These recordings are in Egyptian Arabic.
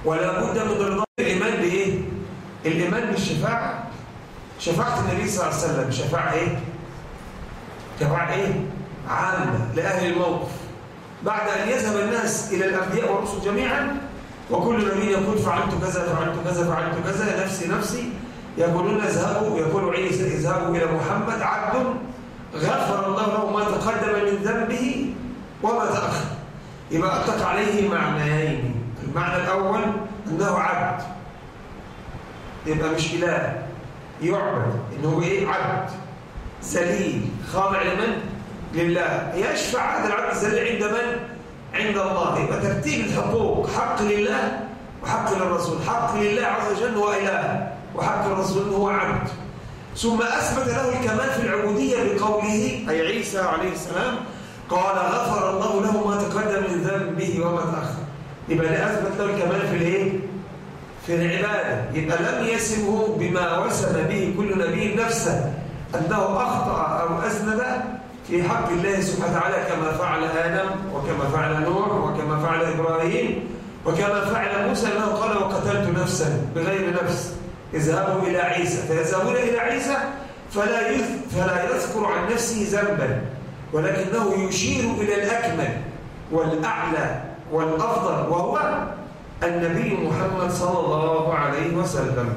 ولا بد من رضا الإيمان بإيه؟ الإيمان بالشفاعة شفاعة النبي صلى الله عليه وسلم شفاعة إيه؟ شفاعة إيه؟ عامة لأهل الموقف بعد أن يذهب الناس إلى الأنبياء والرسل جميعا وكل نبي يقول فعلت كذا فعلت كذا فعلت كذا نفسي نفسي يقولون اذهبوا يقول عيسى اذهبوا إلى محمد عبد غفر الله له ما تقدم من ذنبه وما تأخر يبقى أطلق عليه معنيين المعنى الأول أنه عبد يبقى مش إله يعبد إنه إيه عبد ذليل خاضع لمن؟ لله يشفع هذا العبد الذليل عند من؟ عند الله يبقى ترتيب الحقوق حق لله وحق للرسول حق لله عز وجل هو إله وحق الرسول هو عبد ثم أثبت له الكمال في العبودية بقوله أي عيسى عليه السلام قال غفر الله له ما تقدم من ذنبه وما تأخر يبقى أثبت له الكمال في الايه؟ في العبادة يبقى لم يسمه بما وسم به كل نبي نفسه أنه أخطأ أو أذنب في حق الله سبحانه وتعالى كما فعل آدم وكما فعل نوح وكما فعل إبراهيم وكما فعل موسى أنه قال وقتلت نفسا بغير نفس اذهبوا إلى عيسى فيذهبون إلى عيسى فلا فلا يذكر عن نفسه ذنبا ولكنه يشير إلى الأكمل والأعلى والأفضل وهو النبي محمد صلى الله عليه وسلم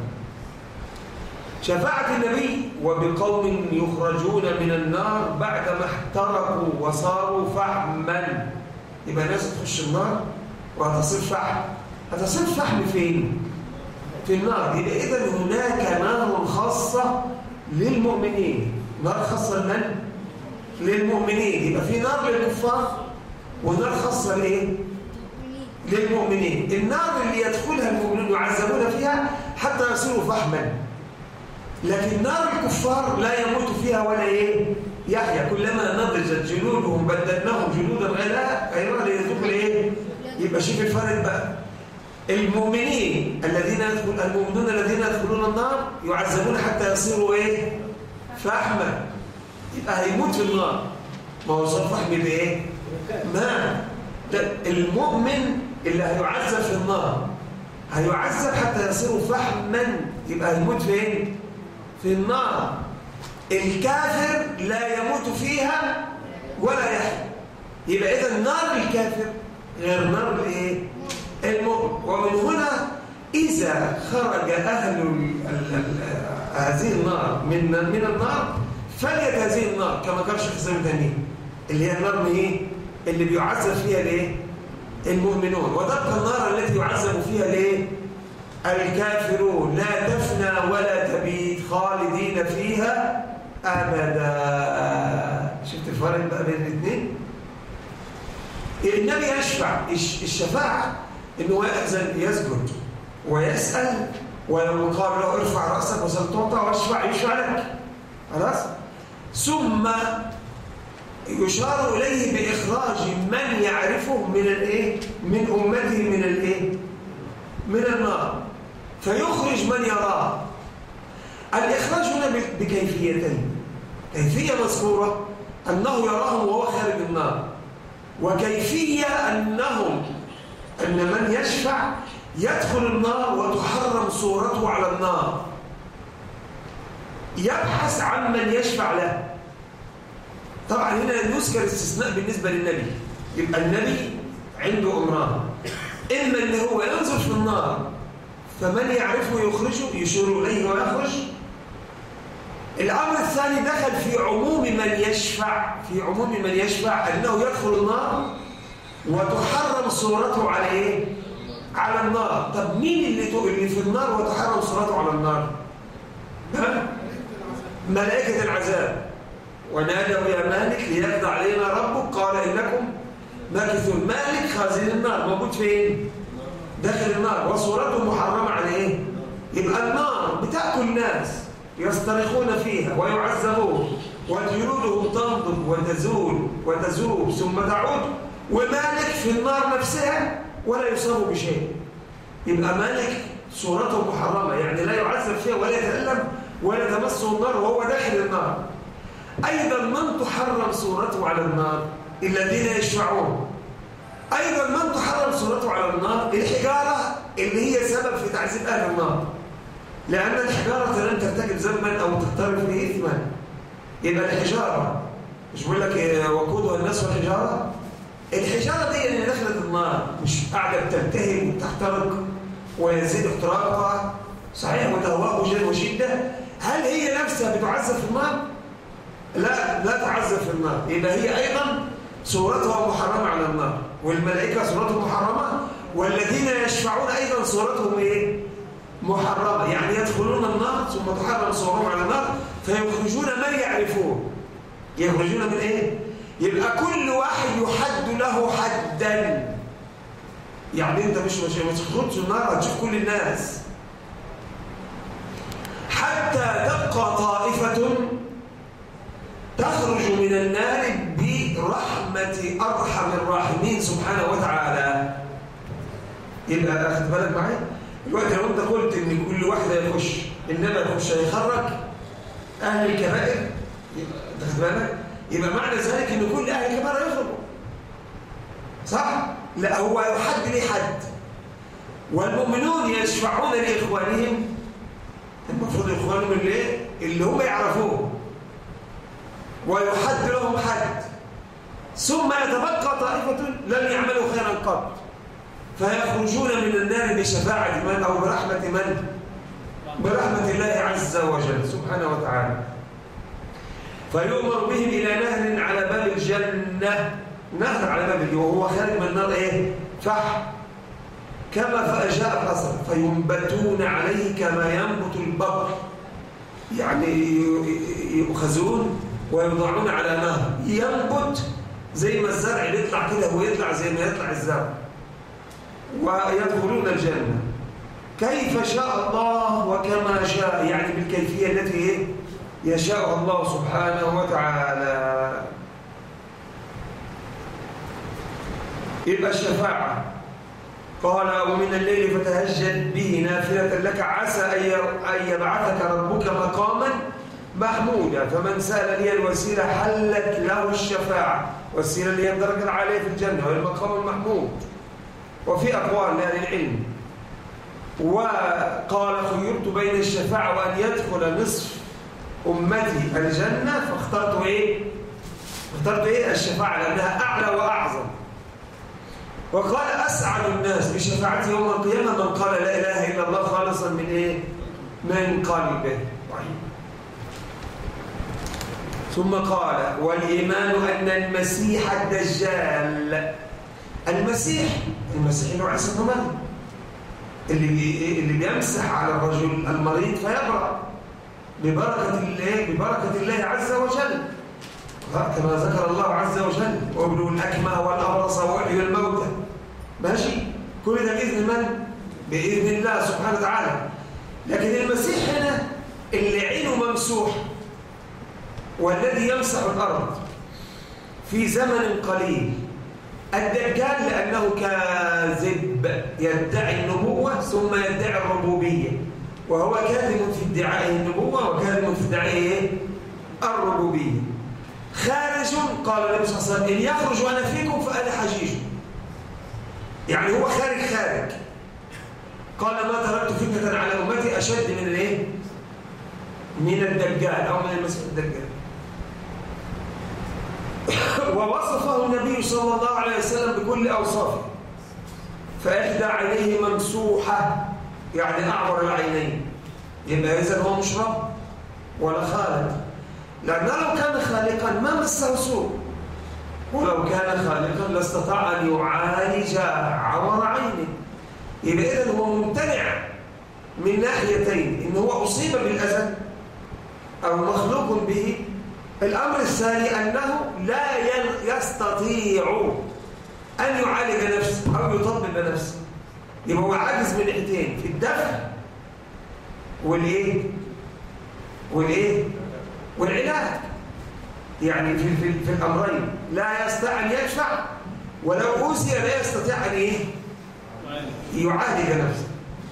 شفاعة النبي وبقوم يخرجون من النار بعدما احترقوا وصاروا فحما يبقى ناس تخش النار وهتصير فحم هتصير فحم فين؟ في النار يبقى إذا هناك نار خاصة للمؤمنين نار خاصة لمن؟ للمؤمنين يبقى في نار للكفار ونار خاصة لإيه؟ للمؤمنين النار اللي يدخلها المؤمنون يعذبون فيها حتى يصيروا فحما لكن نار الكفار لا يموت فيها ولا ايه يحيى كلما نضجت جلودهم بدلناهم جلودا غيرها غيرها ليذوقوا ايه يبقى شوف الفرق بقى المؤمنين الذين يدخل المؤمنون الذين يدخلون النار يعذبون حتى يصيروا ايه فحما يبقى هيموت في النار ما هو صار فحم بايه ما المؤمن اللي هيعذب في النار هيعذب حتى يصير فحما يبقى هيموت فين في النار الكافر لا يموت فيها ولا يحيى يبقى اذا نار الكافر غير نار الايه المؤمن ومن هنا اذا خرج اهل هذه النار من من النار فليت هذه النار كما قال شيخ الاسلام تاني اللي هي النار ايه اللي بيعذب فيها الايه المؤمنون وتبقى النار التي يعذب فيها الايه الكافرون لا تفنى ولا تبيد خالدين فيها ابدا شفت الفرق بقى بين الاثنين النبي يشفع الشفاعه انه يأذن يسجد ويسأل ولو قال له ارفع رأسك وسل تعطى واشفع يشفع لك خلاص ثم يشار إليه بإخراج من يعرفه من الإيه؟ من أمته من الإيه؟ من النار فيخرج من يراه الإخراج هنا بكيفيتين كيفية مذكورة أنه يراهم وهو خارج النار وكيفية أنهم أن من يشفع يدخل النار وتحرم صورته على النار يبحث عن من يشفع له طبعا هنا يذكر استثناء بالنسبة للنبي يبقى النبي عنده أمران إما أن هو ينظر في النار فمن يعرفه يخرجه يشير إليه ويخرج الأمر الثاني دخل في عموم من يشفع في عموم من يشفع أنه يدخل النار وتحرم صورته على إيه؟ على النار طب مين اللي اللي في النار وتحرم صورته على النار؟ ها؟ ملائكة العذاب ونادوا يا مالك ليقضى علينا ربك قال إنكم ماكثون مالك خازن النار موجود فين؟ داخل النار وصورته محرمة على إيه؟ يبقى النار بتأكل الناس يسترخون فيها ويعذبون وجلودهم تنضب وتزول وتذوب ثم تعود ومالك في النار نفسها ولا يصاب بشيء يبقى مالك صورته محرمة يعني لا يعذب فيها ولا يتألم ولا تمسه النار وهو داخل النار أيضا من تحرم صورته على النار الذين يشفعون أيضا من تحرم صورته على النار الحجارة اللي هي سبب في تعذيب أهل النار لأن الحجارة لن ترتكب ذنبا أو تقترف به إثما يبقى الحجارة مش بقول لك وقودها الناس والحجارة الحجارة دي اللي دخلت النار مش قاعدة بتلتهب وتحترق ويزيد احتراقها صحيح وتهواء وشدة هل هي نفسها بتعذب في النار؟ لا لا تعذب في النار يبقى هي أيضا صورتها محرمة على النار والملائكة صورتهم محرمة والذين يشفعون أيضا صورتهم إيه؟ محرمة يعني يدخلون النار ثم تحرم صورهم على النار فيخرجون من يعرفون يخرجون من إيه؟ يبقى كل واحد يحد له حدا يعني انت مش مش ما تخرجش النار هتشوف كل الناس حتى تبقى طائفة تخرج من النار برحمة أرحم الراحمين سبحانه وتعالى يبقى أخذ بالك معايا الوقت لو أنت قلت إن كل واحد يخش إنما يخش هيخرج أهل الكبائر أخذ بالك يبقى معنى ذلك إن كل أهل الكبائر يخرجوا صح؟ لا هو يحد ليه حد والمؤمنون يشفعون لإخوانهم المفروض إخوانهم اللي, اللي هم يعرفوه ويحد لهم حد ثم يتبقى طائفة لم يعملوا خيرا قط فيخرجون من النار بشفاعة من أو برحمة من برحمة الله عز وجل سبحانه وتعالى فيؤمر بهم إلى نهر على باب الجنة نهر على باب الجنة وهو خارج من النار إيه؟ فحم كما جاء الأصل فينبتون عليه كما ينبت البقر يعني يؤخذون ويوضعون على نهر ينبت زي ما الزرع بيطلع كده ويطلع زي ما يطلع الزرع ويدخلون الجنة كيف شاء الله وكما شاء يعني بالكيفية التي يشاء الله سبحانه وتعالى يبقى الشفاعة قال ومن الليل فتهجد به نافلة لك عسى أن يبعثك ربك مقاما محمودا فمن سأل لي الوسيلة حلت له الشفاعة والسيلة اللي هي الدرجة العالية في الجنة والمقام المحمود وفي أقوال لأهل العلم وقال خيرت بين الشفاعة وأن يدخل نصف أمتي الجنة فاخترت إيه؟ اخترت إيه؟ الشفاعة لأنها أعلى وأعظم وقال أسعد الناس بشفاعتي يوم القيامة من قال لا إله إلا الله خالصا من إيه؟ من قلبه ثم قال والإيمان أن المسيح الدجال المسيح المسيح اللي هو عيسى بن مريم اللي اللي بيمسح على الرجل المريض فيبرأ ببركة الله ببركة الله عز وجل كما ذكر الله عز وجل وابلوا الأكمه والأبرص وأحيوا الموتى ماشي كل ده بإذن من؟ بإذن الله سبحانه وتعالى لكن المسيح هنا اللي عينه ممسوح والذي يمسح الأرض في زمن قليل الدجال لأنه كاذب يدعي النبوة ثم يدعي الربوبية وهو كاذب في ادعائه النبوة وكاذب في ادعائه الربوبية خارج قال النبي صلى الله عليه وسلم إن يخرج وأنا فيكم فأنا حجيج يعني هو خارج خارج قال ما تركت فتنة على أمتي أشد من الايه؟ من الدجال أو من المسيح الدجال ووصفه النبي صلى الله عليه وسلم بكل أوصافه فإحدى عينيه ممسوحة يعني أعور العينين يبقى إذا هو مش رب ولا خالق لأنه لو كان خالقا ما مسه سوء ولو كان خالقا لاستطاع أن يعالج عور عينه يبقى إذا هو ممتنع من ناحيتين إن هو أصيب بالأذى أو مخلوق به الأمر الثاني أنه لا يستطيع أن يعالج نفسه أو يطبب نفسه يبقى هو عاجز من ناحيتين في الدفع والإيه؟ والإيه؟ والعلاج يعني في, في, في الأمرين لا يستطيع أن يدفع ولو أوذي لا يستطيع أن إيه؟ يعالج نفسه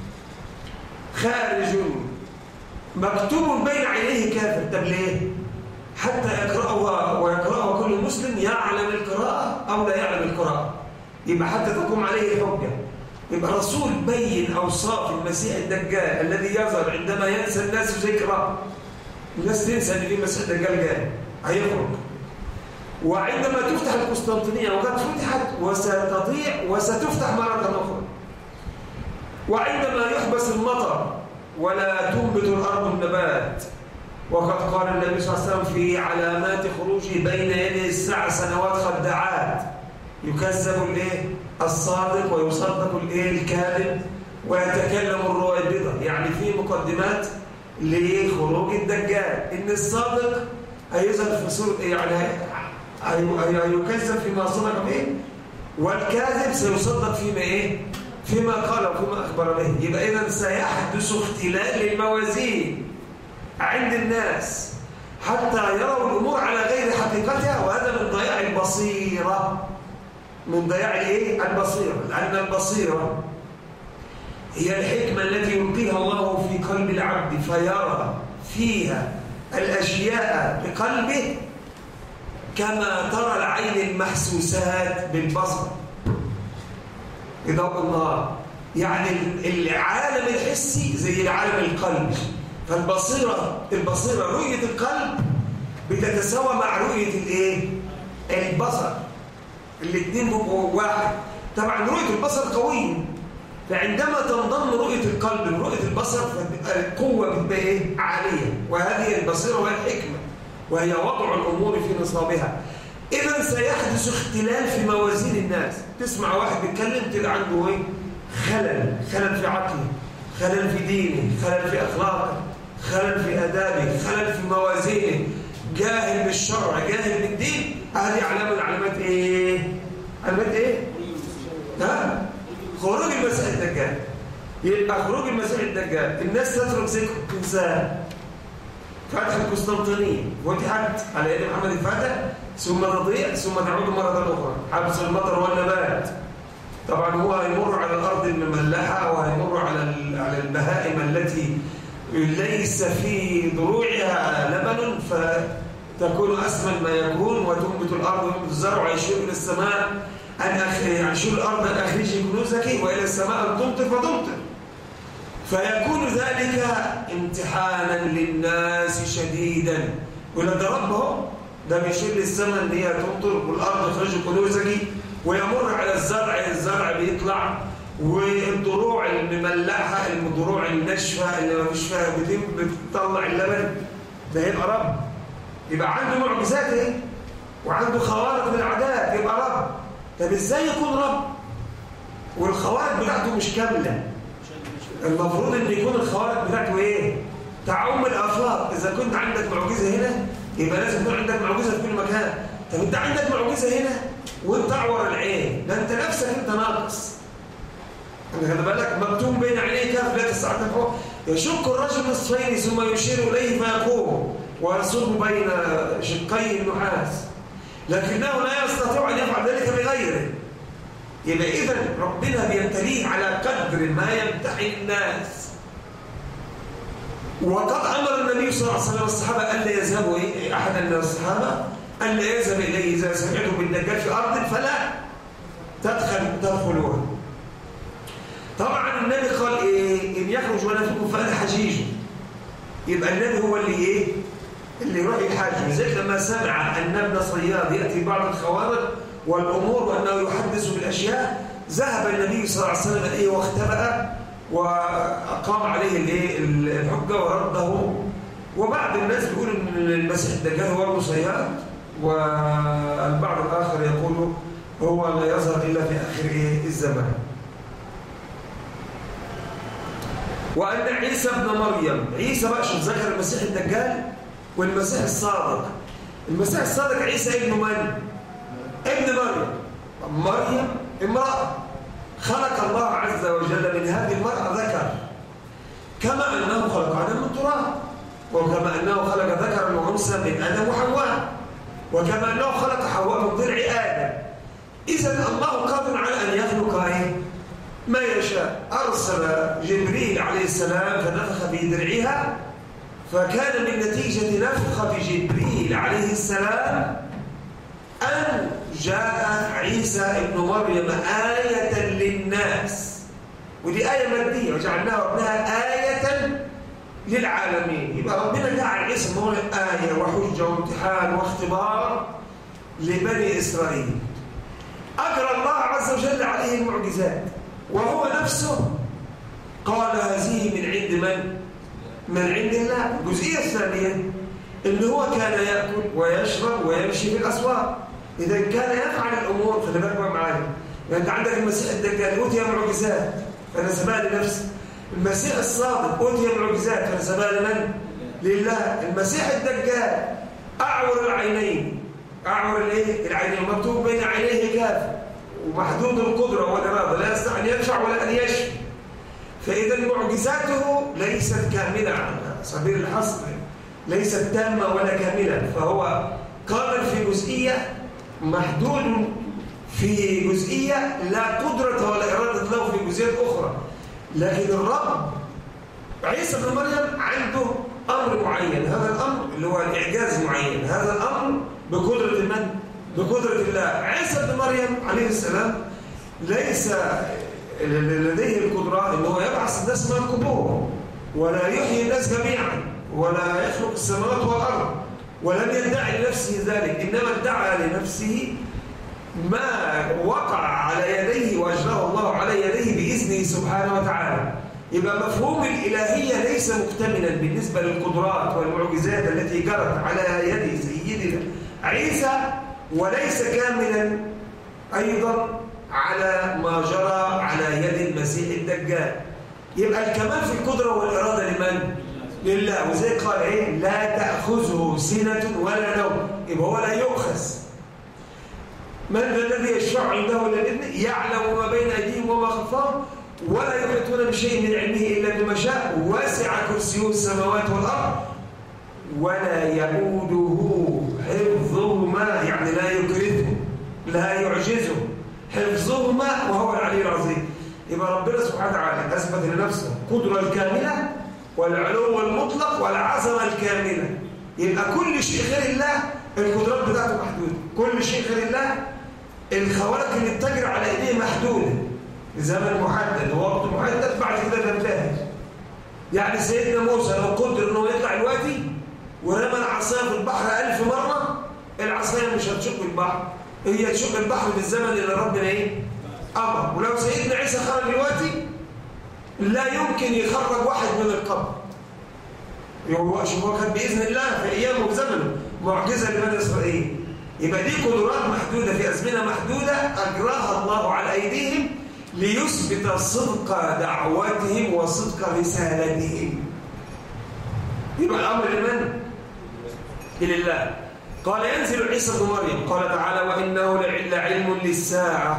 خارج مكتوب بين عينيه كافر طب ليه؟ حتى يقرأه ويقرأه كل مسلم يعلم القراءة أو لا يعلم القراءة يبقى حتى تقوم عليه الحجة يبقى الرسول بين أوصاف المسيح الدجال الذي يظهر عندما ينسى الناس ذكره الناس تنسى ان في مسيح الدجال جاي هيخرج وعندما تفتح القسطنطينية وقد فتحت وستضيع وستفتح مرة أخرى وعندما يحبس المطر ولا تنبت الأرض النبات وقد قال النبي صلى الله عليه وسلم في علامات خروجه بين يدي الساعة سنوات خداعات يكذب الايه الصادق ويصدق الايه الكاذب ويتكلم الرويبضة يعني في مقدمات لخروج الدجال ان الصادق هيظهر في صورة ايه يعني هيكذب فيما صنع به والكاذب سيصدق فيما ايه فيما قال وفيما اخبر به يبقى اذا سيحدث اختلال للموازين عند الناس حتى يروا الامور على غير حقيقتها وهذا من ضياع البصيره من ضياع الايه البصيره لان البصيره هي الحكمه التي يلقيها الله في قلب العبد فيرى فيها الاشياء بقلبه كما ترى العين المحسوسات بالبصر بضوء النهار يعني العالم الحسي زي العالم القلبي فالبصيرة البصيرة رؤية القلب بتتساوى مع رؤية الايه البصر الاثنين بيبقوا واحد طبعا رؤية البصر قوية فعندما تنضم رؤية القلب لرؤية البصر القوة بتبقى ايه عالية وهذه البصيرة وهي الحكمة وهي وضع الأمور في نصابها إذا سيحدث اختلال في موازين الناس تسمع واحد بيتكلم تلقى عنده ايه خلل خلل في عقله خلل في دينه خلل في أخلاقه خلل في أدابه خلل في موازينه جاهل بالشرع جاهل بالدين هذه علامة من علامات ايه علامات ايه ها خروج المسيح الدجال يبقى خروج المسيح الدجال الناس تترك ذكر تنساه فتح القسطنطينية فتحت على يد محمد الفاتح ثم تضيع ثم تعود مرة أخرى حبس المطر والنبات طبعا هو هيمر على الأرض المملحة وهيمر على على البهائم التي ليس في ضروعها لبن فتكون أسمن ما يكون وتنبت الأرض وينبت الزرع ويشير إلى السماء أن يشير الأرض أن أخرجي كنوزك وإلى السماء أن تمطر فتمطر فيكون ذلك امتحانا للناس شديدا ولا ده ربه ده بيشير للسماء ان هي تمطر والارض تخرج كنوزك ويمر على الزرع الزرع بيطلع والضروع المملحه الضروع الناشفه اللي ما فيش فيها بتطلع اللبن ده يبقى رب يبقى عنده معجزات ايه وعنده خوارق من العادات يبقى رب طب ازاي يكون رب والخوارق بتاعته مش كامله المفروض ان يكون الخوارق بتاعته ايه تعم الافاق اذا كنت عندك معجزه هنا يبقى لازم يكون عندك معجزه في كل مكان طب انت عندك معجزه هنا وانت اعور العين ده انت نفسك انت ناقص انت خد بالك مكتوم بين عينيه كاف لا تستعد فوق يشك الرجل نصفين ثم يشير اليه فيقوم ويصب بين شقي النحاس لكنه لا يستطيع ان يفعل ذلك بغيره يبقى إذا ربنا بيمتليه على قدر ما يمتحن الناس وقد أمر النبي صلى الله عليه وسلم الصحابة ألا يذهبوا إيه؟ أحدا من الصحابة ألا يذهب إليه إذا سمعتم بالدجال في أرض فلا تدخل تدخلوها طبعا النبي قال إيه إن يخرج ونفسكم فأنا حجيجه يبقى النبي هو اللي إيه اللي يروح يحاج لذلك لما سمع أن ابن صياد يأتي بعض الخوارق والأمور وأنه يحدث بالأشياء ذهب النبي صلى الله عليه وسلم إليه واختبأ وأقام عليه الايه الحجة ورده وبعض الناس بيقول ان المسيح الدجال هو ابن صياد والبعض الآخر يقول هو لا يظهر إلا في آخر إيه الزمان وأن عيسى ابن مريم عيسى بقى شوف ذكر المسيح الدجال والمسيح الصادق المسيح الصادق عيسى ابن من؟ ابن مريم مريم امرأة خلق الله عز وجل من هذه المرأة ذكر كما أنه خلق آدم من تراب وكما أنه خلق ذكرا وأنثى من آدم وحواء وكما أنه خلق حواء من ضلع آدم إذا الله قادر على أن يخلق إيه؟ ما يشاء أرسل جبريل عليه السلام فنفخ في درعها فكان من نتيجة نفخ جبريل عليه السلام أن جاء عيسى ابن مريم آية للناس ودي آية مادية وجعلناها وابنها آية للعالمين يبقى ربنا جعل عيسى مولى آية وحجة وامتحان واختبار لبني إسرائيل أجرى الله عز وجل عليه المعجزات وهو نفسه قال هذه من عند من؟ من عند الله الجزئية الثانية اللي هو كان يأكل ويشرب ويمشي في الأسواق إذا كان يفعل الأمور خلي بالك معايا يعني أنت عندك المسيح الدجال أوتي معجزات فنسبها لنفسه المسيح الصادق أوتي معجزات فنسبها لمن؟ لله المسيح الدجال أعور العينين أعور الايه؟ العينين مكتوب بين عينيه كاف ومحدود القدرة والإرادة لا يستطيع أن ينفع ولا أن يشفي فإذا معجزاته ليست كاملة على سبيل الحصر ليست تامة ولا كاملة فهو قادر في جزئية محدود في جزئية لا قدرة ولا إرادة له في جزئيات أخرى لكن الرب عيسى بن مريم عنده أمر معين هذا الأمر اللي هو الإعجاز معين هذا الأمر بقدرة من؟ بقدرة الله عيسى بن مريم عليه السلام ليس لديه القدرة أنه يبعث الناس من القبور ولا يحيي الناس جميعا ولا يخلق السماوات والأرض ولم يدعي لنفسه ذلك إنما ادعى لنفسه ما وقع على يديه وأجراه الله على يديه بإذنه سبحانه وتعالى يبقى مفهوم الإلهية ليس مكتملا بالنسبة للقدرات والمعجزات التي جرت على يد سيدنا عيسى وليس كاملا أيضا على ما جرى على يد المسيح الدجال يبقى الكمال في القدرة والإرادة لمن؟ لله وزي قال إيه؟ لا تأخذه سنة ولا نوم يبقى هو لا يؤخذ من ذا الذي يشفع عنده ولا الإذن يعلم ما بين أيديهم وما خلفهم ولا يحيطون بشيء من علمه إلا بما شاء واسع كرسيه السماوات والأرض ولا يؤوده حفظهما يعني لا يكرهه لا يعجزه حفظهما وهو العلي العظيم يبقى ربنا سبحانه وتعالى أثبت لنفسه القدرة الكاملة والعلو المطلق والعظمة الكاملة يبقى كل شيء غير الله القدرات بتاعته محدودة كل شيء غير الله الخوارق اللي بتجري على ايديه محدودة لزمن محدد ووقت محدد بعد كده تنتهي يعني سيدنا موسى لو قدر انه يطلع دلوقتي ورمى العصايه في البحر ألف مرة العصايه مش هتشق البحر هي تشق البحر في الزمن اللي ربنا ايه امر ولو سيدنا عيسى خرج دلوقتي لا يمكن يخرج واحد من القبر هو كان باذن الله في ايامه وزمنه معجزه لبني اسرائيل يبقى دي قدرات محدوده في ازمنه محدوده اجراها الله على ايديهم ليثبت صدق دعوتهم وصدق رسالتهم يبقى الامر لمن؟ لله قال ينزل عيسى بن مريم قال تعالى وانه لعلم للساعه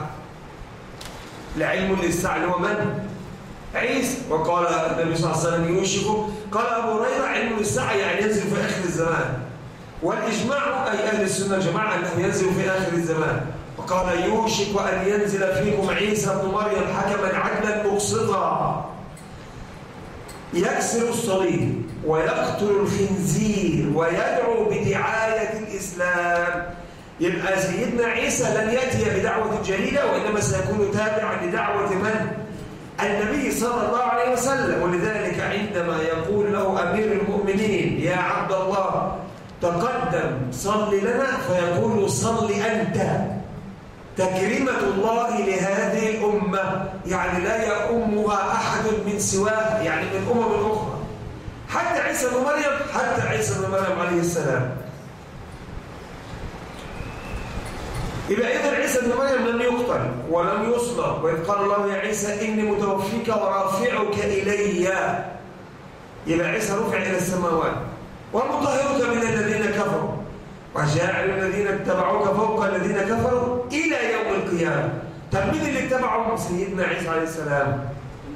لعلم للساعه اللي هو من؟ عيسى وقال النبي صلى الله عليه وسلم يوشك قال ابو هريره علم الساعه يعني ينزل في اخر الزمان والاجماع اي اهل السنه جماعه انه ينزل في اخر الزمان وقال يوشك ان ينزل فيكم عيسى بن مريم حكما عدلا مقسطا يكسر الصليب ويقتل الخنزير ويدعو بدعايه الاسلام يبقى سيدنا عيسى لن ياتي بدعوه جليله وانما سيكون تابعا لدعوه من؟ النبي صلى الله عليه وسلم ولذلك عندما يقول له أمير المؤمنين يا عبد الله تقدم صل لنا فيقول صل أنت تكريمة الله لهذه الأمة يعني لا يأمها أحد من سواه يعني من أمم أخرى حتى عيسى بن مريم حتى عيسى بن مريم عليه السلام يبقى إذا عيسى بن مريم لم يقتل ولم يصلب وإذ قال الله يا عيسى إني متوفيك ورافعك إلي يبقى عيسى رفع إلى السماوات ومطهرك من الذين كفروا وجاعل الذين اتبعوك فوق الذين كفروا إلى يوم القيامة طب مين اللي اتبعوا سيدنا عيسى عليه السلام؟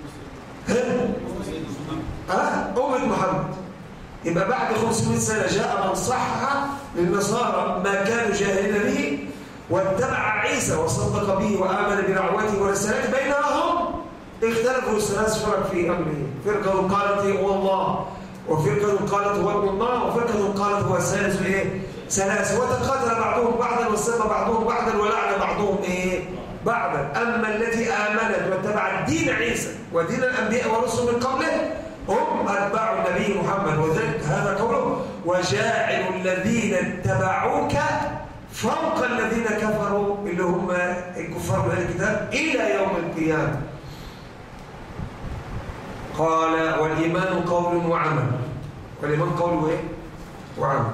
ها؟ أمة محمد يبقى بعد 500 سنة جاء من صحح للنصارى ما كانوا جاهلين به واتبع عيسى وصدق به وآمن بدعوته ورسالته بينهم اختلفوا الثلاث فرق في أمره فرقة قالت هو الله وفرقة قالت هو ابن الله وفرقة قالت هو الثالث ايه ثلاث وتقاتل بعضهم بعضا وسمى بعضهم بعضا ولعن بعضهم ايه بعضا أما التي آمنت واتبعت دين عيسى ودين الأنبياء والرسل من قبله هم أتباع النبي محمد وذلك هذا قوله وجاعل الذين اتبعوك فوق الذين كفروا اللي هم الكفار من الكتاب إلى يوم القيامة قال والإيمان قول وعمل والإيمان قول إيه؟ وعمل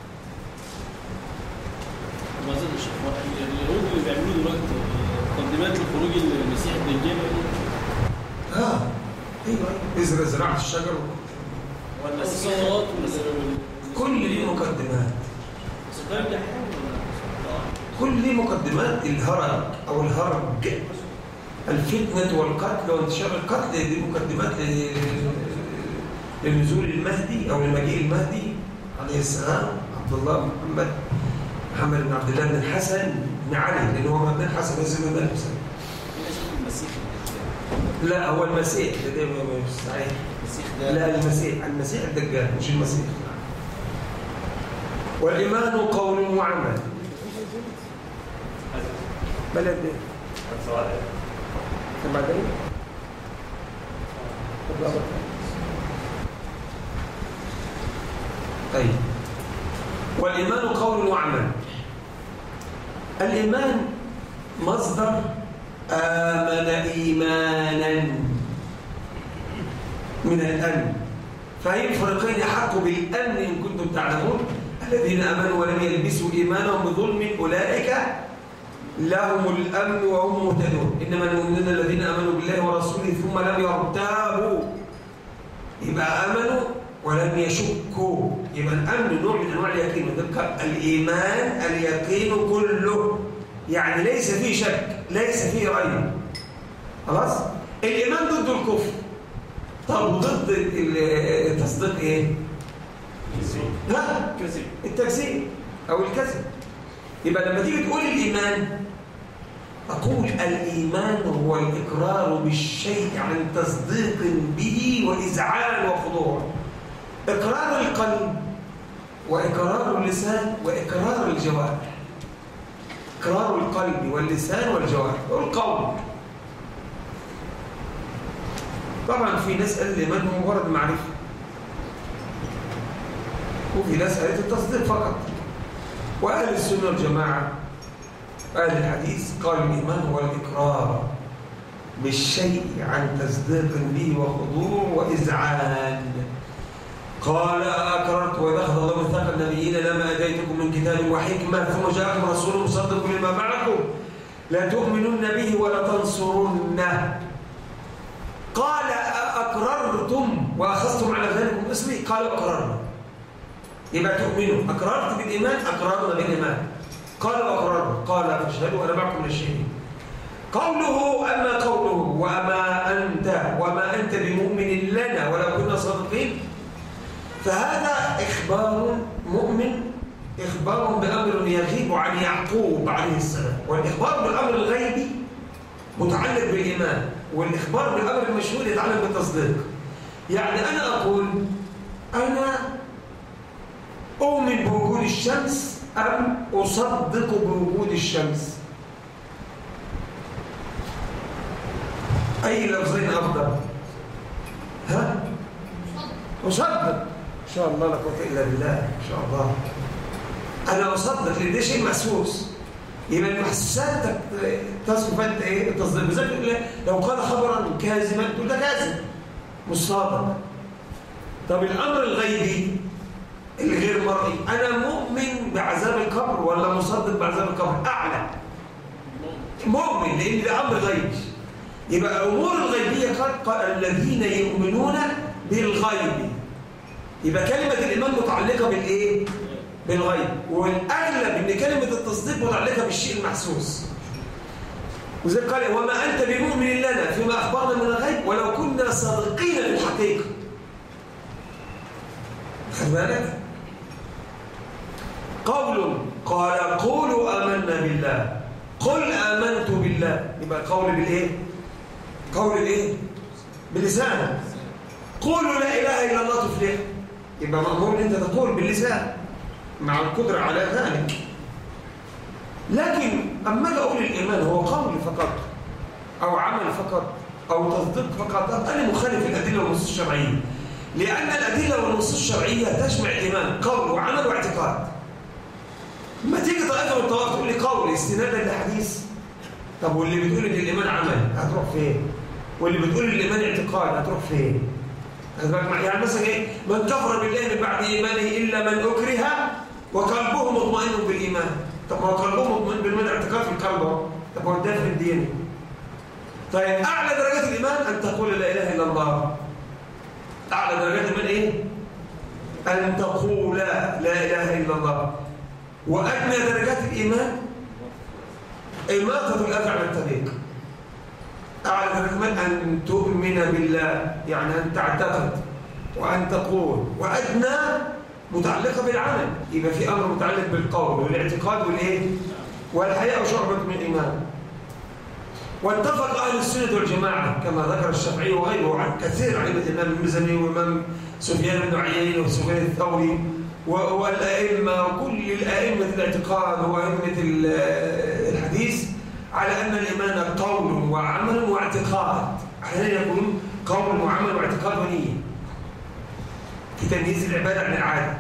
ما زال الشيخ اليهود اللي بيعملوا دلوقتي مقدمات لخروج المسيح الدجال اه ايوه اذا زرعت الشجر ولا الثورات ولا كل ليه مقدمات السكان بيحاول كل ليه مقدمات الهرج او الهرج الفتنة والقتل وانتشار القتل دي مقدمات ل- لنزول المهدي او لمجيء المهدي عليه السلام عبد الله بن محمد محمد بن عبد الله بن الحسن بن علي لان هو ابن الحسن بن بن الحسن المسيح لا هو المسيح ده ده مش صحيح المسيح ده لا المسيح المسيح الدجال مش المسيح والإيمان قول وعمل بلد ايه؟ طب بعدين طب لا بقى. طيب والإيمان قول وعمل الإيمان مصدر آمن إيمانا من الأمن فأي الفريقين أحق بالأمن إن كنتم تعلمون الذين آمنوا ولم يلبسوا إيمانهم بظلم أولئك لهم الأمن وهم مهتدون إنما المؤمنون الذين آمنوا بالله ورسوله ثم لم يرتابوا يبقى آمنوا ولم يشكوا يبقى الأمن نوع من أنواع اليقين وذلك الإيمان اليقين كله يعني ليس فيه شك ليس فيه ريب خلاص الإيمان ضد الكفر طب ضد ال- التصديق إيه؟ لا كذب التكذيب أو الكذب يبقى لما تيجي تقول الإيمان أقول الإيمان هو الإقرار بالشيء عن تصديق به وإذعان وخضوع إقرار القلب وإقرار اللسان وإقرار الجوارح إقرار القلب واللسان والجوارح والقول طبعا في ناس قال الإيمان هو مجرد معرفة وفي ناس قالت التصديق فقط وأهل السنة والجماعة أهل الحديث قال الإيمان هو الإقرار بالشيء عن تصديق به وخضوع وإذعان قال أقررت وإذا أخذ الله ميثاق النبيين لما أتيتكم من كتاب وحكمة ثم جاءكم رسول مصدق لما معكم لا تؤمنن به ولا تنصرنه قال أقررتم وأخذتم على ذلكم اسمي قالوا أقررنا يبقى تؤمنوا أقررت بالإيمان أقررنا بالإيمان قال وأقررنا قال فاشهدوا أنا معكم من الشهيدين قوله أما قوله وما أنت وما أنت بمؤمن لنا ولو كنا صادقين فهذا إخبار مؤمن إخبار بأمر يغيب عن يعقوب عليه السلام والإخبار بالأمر الغيبي متعلق بالإيمان والإخبار بالأمر المشهور يتعلق بالتصديق يعني أنا أقول أنا أؤمن بوجود الشمس أم أصدق بوجود الشمس أي لفظين أفضل ها أصدق إن شاء الله لا قوة إلا بالله إن شاء الله أنا أصدق لأن ده شيء محسوس يبقى المحسوسات تك- تصف أنت إيه التصديق بذلك لو قال خبرا كاذبا تقول ده كاذب مش صادق طب الأمر الغيبي الغير مرئي أنا مؤمن بعذاب القبر ولا مصدق بعذاب القبر أعلى مؤمن لأن ده أمر غيبي يبقى الأمور الغيبية قال قال الذين يؤمنون بالغيب يبقى كلمة الإيمان متعلقة بالإيه؟ بالغيب والأغلب إن كلمة التصديق متعلقة بالشيء المحسوس وزي قال وما أنت بمؤمن لنا فيما أخبرنا من الغيب ولو كنا صادقين في الحقيقة خد بالك قول قال قولوا آمنا بالله قل آمنت بالله يبقى قول بالإيه؟ قول الإيه؟ بلسانك قولوا لا إله إلا الله تفلح يبقى مأمور أن أنت تقول باللسان مع القدرة على ذلك لكن اما اجي اقول الايمان هو قول فقط او عمل فقط او تصديق فقط انا مخالف الادله والنصوص الشرعيه لان الادله والنصوص الشرعيه تجمع الايمان قول وعمل واعتقاد ما تيجي طائفه من الطوائف تقول لي قول استنادا لحديث طب واللي بتقول ان الايمان عمل هتروح فين واللي بتقول ان الايمان اعتقاد هتروح فين خد بالك معايا؟ يعني مثلا ايه من كفر بالله من بعد ايمانه الا من اكره وقلبه مطمئن بالايمان طب ما هو قلبه مطمئن بالايمان اعتقاد في القلب اهو طب هو ده في الدين طيب اعلى درجات الايمان ان تقول لا اله الا الله اعلى درجات الايمان ايه ان تقول لا اله الا الله وادنى درجات الايمان إماتة الأذى عن الطريق أعلى درجة أن تؤمن بالله يعني أن تعتقد وأن تقول وأدنى متعلقة بالعمل يبقى في أمر متعلق بالقول والاعتقاد والإيه؟ والحياء شعبة من الإيمان واتفق أهل السنة والجماعة كما ذكر الشافعي وغيره عن كثير عن الإمام المزني والإمام سفيان بن عيين وسفيان الثوري والأئمة وكل الأئمة الاعتقاد وأئمة الحديث على أن الإيمان قول وعمل واعتقاد أحيانا يكون قول وعمل واعتقاد ونية في تمييز العبادة عن العادة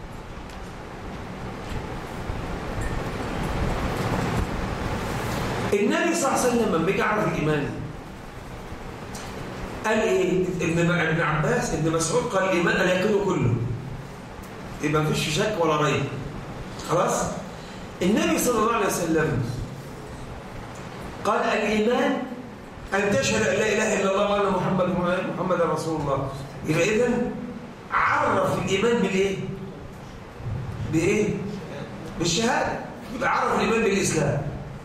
النبي صلى الله عليه وسلم لما بيجي يعرف الإيمان قال إيه؟ ابن عباس ابن مسعود قال الإيمان أن يكون كله يبقى مفيش شك ولا ريب خلاص النبي صلى الله عليه وسلم قال الإيمان أن تشهد أن لا إله إلا الله وأن محمد محمد رسول الله يبقى إذا عرف الإيمان بالإيه؟ بإيه؟ بالشهادة يبقى عرف الإيمان بالإسلام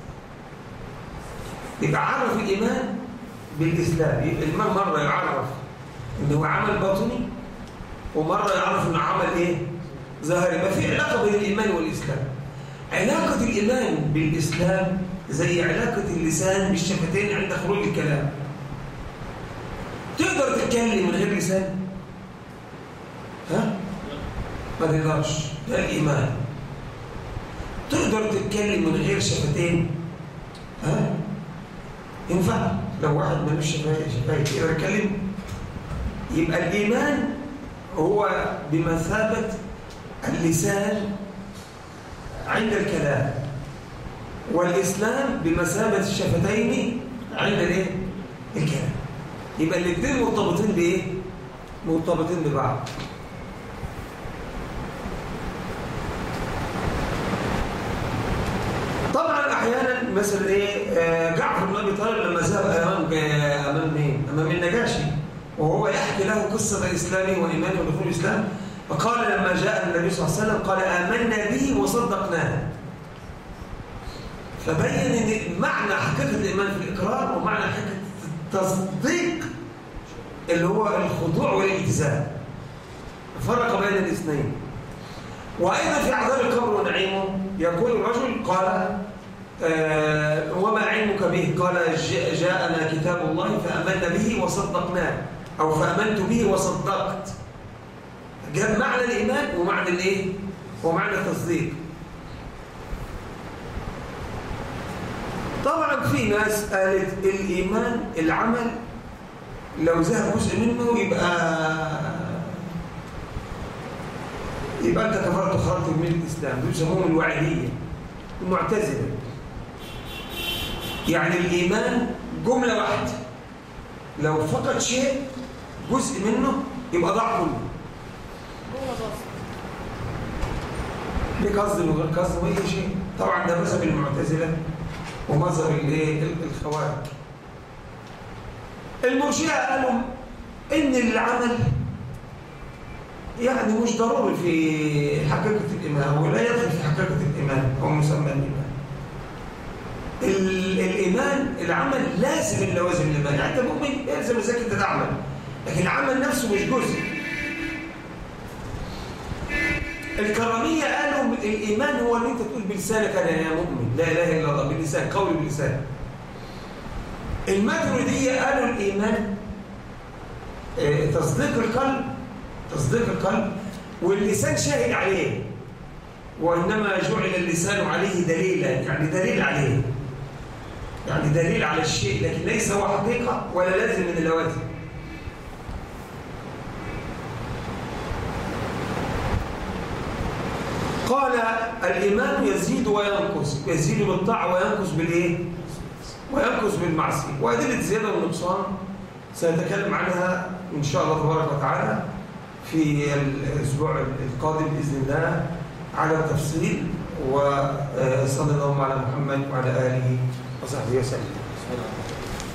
يبقى عرف الإيمان بالإسلام يبقى الإيمان مرة يعرف إنه عمل باطني ومرة يعرف إنه عمل إيه؟ ظاهر يبقى في علاقة بين الإيمان والإسلام علاقة الإيمان بالإسلام زي علاقة اللسان بالشفتين عند خروج الكلام تقدر تتكلم من غير لسان ها ما تقدرش ده الإيمان تقدر تتكلم من غير شفتين ها ينفع لو واحد ملوش شفايف يقدر يتكلم يبقى الإيمان هو بمثابة اللسان عند الكلام والإسلام بمثابة الشفتين عند الايه؟ الكلام يبقى الاثنين مرتبطين بإيه؟ مرتبطين ببعض طبعا احيانا مثلا ايه آه، جعفر بن ابي طالب لما ذهب امام امام مين؟ امام النجاشي وهو يحكي له قصه اسلامه وايمانه ودخول الاسلام فقال لما جاء النبي صلى الله عليه وسلم قال آمنا به وصدقناه فبين ان معنى حقيقه الايمان في الاقرار ومعنى حقيقه التصديق اللي هو الخضوع والالتزام فرق بين الاثنين وايضا في عذاب القبر ونعيمه يقول الرجل قال آه وما علمك به قال جاءنا كتاب الله فامنا به وصدقناه او فامنت به وصدقت جاب معنى الإيمان ومعنى الإيه؟ ومعنى التصديق طبعا في ناس قالت الإيمان العمل لو ذهب جزء منه يبقى يبقى أنت كفرت وخرجت من الإسلام دول يسموهم الوعدية المعتزلة يعني الإيمان جملة واحدة لو فقد شيء جزء منه يبقى ضاع كله ليه قصد من غير قصد واي شيء طبعا ده مذهب المعتزله ومذهب الايه الخوارج المرجئه قالوا ان العمل يعني مش ضروري في حقيقه الايمان ولا يدخل في حقيقه الايمان او مسمى الايمان الايمان العمل لازم من لوازم الايمان يعني انت مؤمن يلزم ازاي انت تعمل لكن العمل نفسه مش جزء الكرامية قالوا الإيمان هو اللي أنت تقول بلسانك أنا يا مؤمن لا إله إلا الله باللسان قول باللسان الماتريدية قالوا الإيمان اه تصديق القلب تصديق القلب واللسان شاهد عليه وإنما جعل اللسان عليه دليلا يعني دليل عليه يعني دليل على الشيء لكن ليس هو حقيقة ولا لازم من اللوازم قال الإيمان يزيد وينقص يزيد بالطاعة وينقص بالإيه؟ وينقص بالمعصية وأدلة الزيادة والنقصان سنتكلم عنها إن شاء الله تبارك وتعالى في الأسبوع القادم بإذن الله على التفصيل وصلى الله على محمد وعلى آله وصحبه وسلم